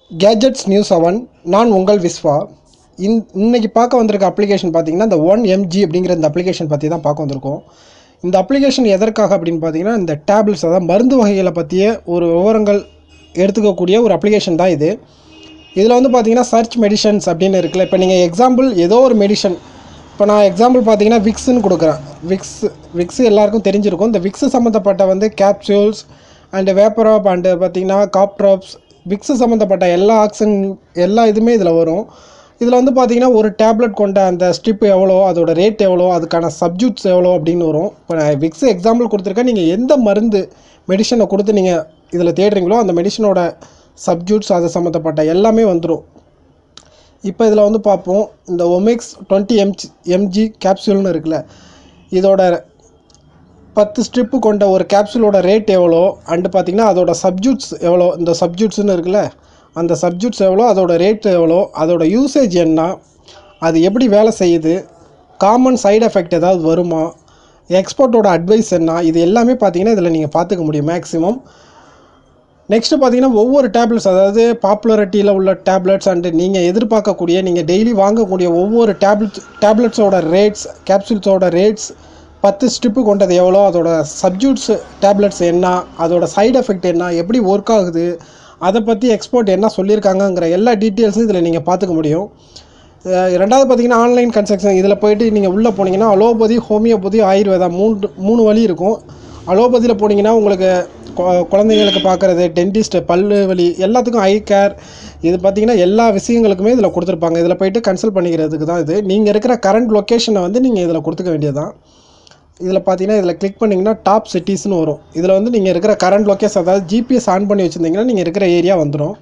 gadgets news seven நான் உங்கள் விஸ்வா இன் இன்னைக்கு பார்க்க வந்திருக்க அப்ளிகேஷன் பார்த்தீங்கன்னா இந்த ஒன் எம்ஜி அப்படிங்கிற இந்த அப்ளிகேஷன் பற்றி தான் பார்க்க வந்திருக்கோம் இந்த அப்ளிகேஷன் எதற்காக அப்படின்னு பார்த்தீங்கன்னா இந்த டேப்லெட்ஸ் அதாவது மருந்து வகைகளை பற்றிய ஒரு விவரங்கள் எடுத்துக்கக்கூடிய ஒரு அப்ளிகேஷன் தான் இது இதில் வந்து பார்த்தீங்கன்னா சர்ச் மெடிசன்ஸ் அப்படின்னு இருக்குல்ல இப்போ நீங்கள் எக்ஸாம்பிள் ஏதோ ஒரு மெடிசன் இப்போ நான் எக்ஸாம்பிள் பார்த்தீங்கன்னா விக்ஸ்ன்னு கொடுக்குறேன் விக்ஸ் விக்ஸ் எல்லாருக்கும் தெரிஞ்சிருக்கும் இந்த விக்ஸ் சம்மந்தப்பட்ட வந்து கேப்சூல்ஸ் அண்டு வேப்பராப் அண்டு பார்த்தீங்கன்னா காப்ட்ராப்ஸ் விக்ஸ் சம்மந்தப்பட்ட எல்லா ஆக்சன் எல்லா இதுவுமே இதில் வரும் இதில் வந்து பார்த்தீங்கன்னா ஒரு டேப்லெட் கொண்ட அந்த ஸ்ட்ரிப் எவ்வளோ அதோட ரேட் எவ்வளோ அதுக்கான சப்ஜூட்ஸ் எவ்வளோ அப்படின்னு வரும் இப்போ நான் விக்ஸ் எக்ஸாம்பிள் கொடுத்துருக்கேன் நீங்கள் எந்த மருந்து மெடிசனை கொடுத்து நீங்கள் இதில் தேடுறீங்களோ அந்த மெடிசனோட சப்ஜூட்ஸ் அது சம்மந்தப்பட்ட எல்லாமே வந்துடும் இப்போ இதில் வந்து பார்ப்போம் இந்த ஒமெக்ஸ் டுவெண்ட்டி எம்ஜி எம்ஜி கேப்சூல்னு இருக்குல்ல இதோட பத்து ஸ்ட்ரிப்பு கொண்ட ஒரு கேப்சூலோட ரேட் எவ்வளோ அண்டு பார்த்தீங்கன்னா அதோட சப்ஜூட்ஸ் எவ்வளோ இந்த சப்ஜூட்ஸ்னு இருக்குல்ல அந்த சப்ஜூட்ஸ் எவ்வளோ அதோட ரேட் எவ்வளோ அதோட யூசேஜ் என்ன அது எப்படி வேலை செய்யுது காமன் சைடு எஃபெக்ட் ஏதாவது வருமா எக்ஸ்போர்ட்டோட அட்வைஸ் என்ன இது எல்லாமே பார்த்தீங்கன்னா இதில் நீங்கள் பார்த்துக்க முடியும் மேக்ஸிமம் நெக்ஸ்ட்டு பார்த்தீங்கன்னா ஒவ்வொரு டேப்லெட்ஸ் அதாவது பாப்புலரிட்டியில் உள்ள டேப்லெட்ஸ் அண்டு நீங்கள் எதிர்பார்க்கக்கூடிய நீங்கள் டெய்லி வாங்கக்கூடிய ஒவ்வொரு டேப்லெட்ஸ் டேப்லெட்ஸோட ரேட்ஸ் கேப்சூல்ஸோட ரேட்ஸ் பத்து ஸ்ட்ரிப்பு கொண்டது எவ்வளோ அதோட சப்ஜூட்ஸ் டேப்லெட்ஸ் என்ன அதோட சைடு எஃபெக்ட் என்ன எப்படி ஒர்க் ஆகுது அதை பற்றி எக்ஸ்போர்ட் என்ன சொல்லியிருக்காங்கங்கிற எல்லா டீட்டெயில்ஸும் இதில் நீங்கள் பார்த்துக்க முடியும் அஹ் ரெண்டாவது பார்த்தீங்கன்னா ஆன்லைன் கன்ஸ்ட்ரக்ஷன் இதில் போயிட்டு நீங்கள் உள்ளே போனீங்கன்னா அலோபதி ஹோமியோபதி ஆயுர்வேதா மூணு மூணு வழி இருக்கும் அலோபதியில் போனீங்கன்னா உங்களுக்கு கொ- குழந்தைங்களுக்கு பார்க்குறது டென்டிஸ்ட் பல்லு வலி எல்லாத்துக்கும் ஐ கேர் இது பார்த்தீங்கன்னா எல்லா விஷயங்களுக்குமே இதில் கொடுத்துருப்பாங்க இதில் போயிட்டு கன்சல்ட் பண்ணிக்கிறதுக்கு தான் இது நீங்கள் இருக்கிற கரண்ட் லொக்கேஷனை வந்து நீங்கள் இதில் கொடுத்துக்க வேண்டியதுதான் இதில் பார்த்தீங்கன்னா இதில் கிளிக் பண்ணிங்கன்னா டாப் சிட்டிஸ்னு வரும் இதில் வந்து நீங்கள் இருக்கிற கரண்ட் லொக்கேஷன் அதாவது ஜிபிஎஸ் ஆன் பண்ணி வச்சுருந்தீங்கன்னா நீங்கள் இருக்கிற ஏரியா வந்துடும்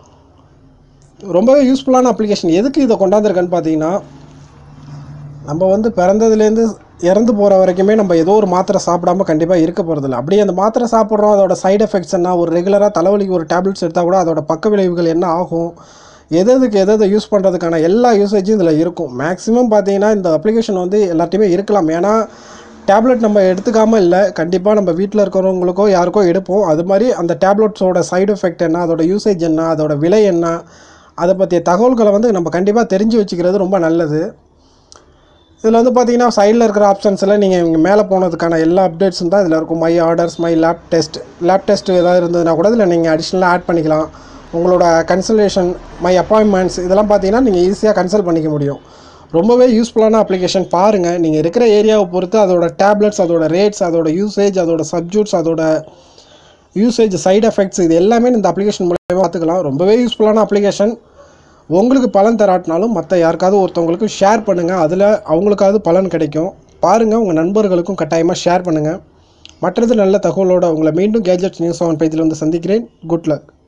ரொம்பவே யூஸ்ஃபுல்லான அப்ளிகேஷன் எதுக்கு இதை கொண்டாந்துருக்கேன்னு பார்த்தீங்கன்னா நம்ம வந்து பிறந்ததுலேருந்து இறந்து போகிற வரைக்குமே நம்ம ஏதோ ஒரு மாத்திரை சாப்பிடாம கண்டிப்பாக இருக்க போகிறதில்ல அப்படியே அந்த மாத்திரை சாப்பிட்றோம் அதோட சைடு எஃபெக்ட்ஸ் என்ன ஒரு ரெகுலராக தலைவலிக்கு ஒரு டேப்லெட்ஸ் எடுத்தால் கூட அதோட பக்க விளைவுகள் என்ன ஆகும் எது எதுக்கு எது எதை யூஸ் பண்ணுறதுக்கான எல்லா யூசேஜும் இதில் இருக்கும் மேக்ஸிமம் பார்த்தீங்கன்னா இந்த அப்ளிகேஷன் வந்து எல்லாத்தையுமே இருக்கலாம் ஏன்னா டேப்லெட் நம்ம எடுத்துக்காமல் இல்லை கண்டிப்பாக நம்ம வீட்டில் இருக்கிறவங்களுக்கோ யாருக்கோ எடுப்போம் அது மாதிரி அந்த டேப்லெட்ஸோட சைடு எஃபெக்ட் என்ன அதோட யூசேஜ் என்ன அதோட விலை என்ன அதை பற்றிய தகவல்களை வந்து நம்ம கண்டிப்பாக தெரிஞ்சு வச்சுக்கிறது ரொம்ப நல்லது இதில் வந்து பார்த்தீங்கன்னா சைடில் இருக்கிற ஆப்ஷன்ஸில் நீங்கள் இங்கே மேலே போனதுக்கான எல்லா அப்டேட்ஸும் தான் இதில் இருக்கும் my orders my lab test lab test ஏதாவது இருந்ததுன்னா கூட இதில் நீங்கள் அடிஷ்னலாக ஆட் பண்ணிக்கலாம் உங்களோட கன்சல்டேஷன் மை அப்பாயின்மெண்ட்ஸ் இதெல்லாம் பார்த்தீங்கன்னா நீங்கள் ஈஸியாக கன்சல்ட் பண்ணிக்க முடியும் ரொம்பவே யூஸ்ஃபுல்லான அப்ளிகேஷன் பாருங்கள் நீங்கள் இருக்கிற ஏரியாவை பொறுத்து அதோட டேப்லெட்ஸ் அதோட ரேட்ஸ் அதோட யூசேஜ் அதோட சப்ஜூட்ஸ் அதோட யூசேஜ் சைடு எஃபெக்ட்ஸ் இது எல்லாமே இந்த அப்ளிகேஷன் மூலமாக பார்த்துக்கலாம் ரொம்பவே யூஸ்ஃபுல்லான அப்ளிகேஷன் உங்களுக்கு பலன் தராட்டினாலும் மற்ற யாருக்காவது ஒருத்தவங்களுக்கு ஷேர் பண்ணுங்கள் அதில் அவங்களுக்காவது பலன் கிடைக்கும் பாருங்கள் உங்கள் நண்பர்களுக்கும் கட்டாயமாக ஷேர் பண்ணுங்கள் மற்றது நல்ல தகவலோட உங்களை மீண்டும் கேஜெட்ஸ் நியூஸ் செவன் பேஜில் வந்து சந்திக்கிறேன் குட் லக்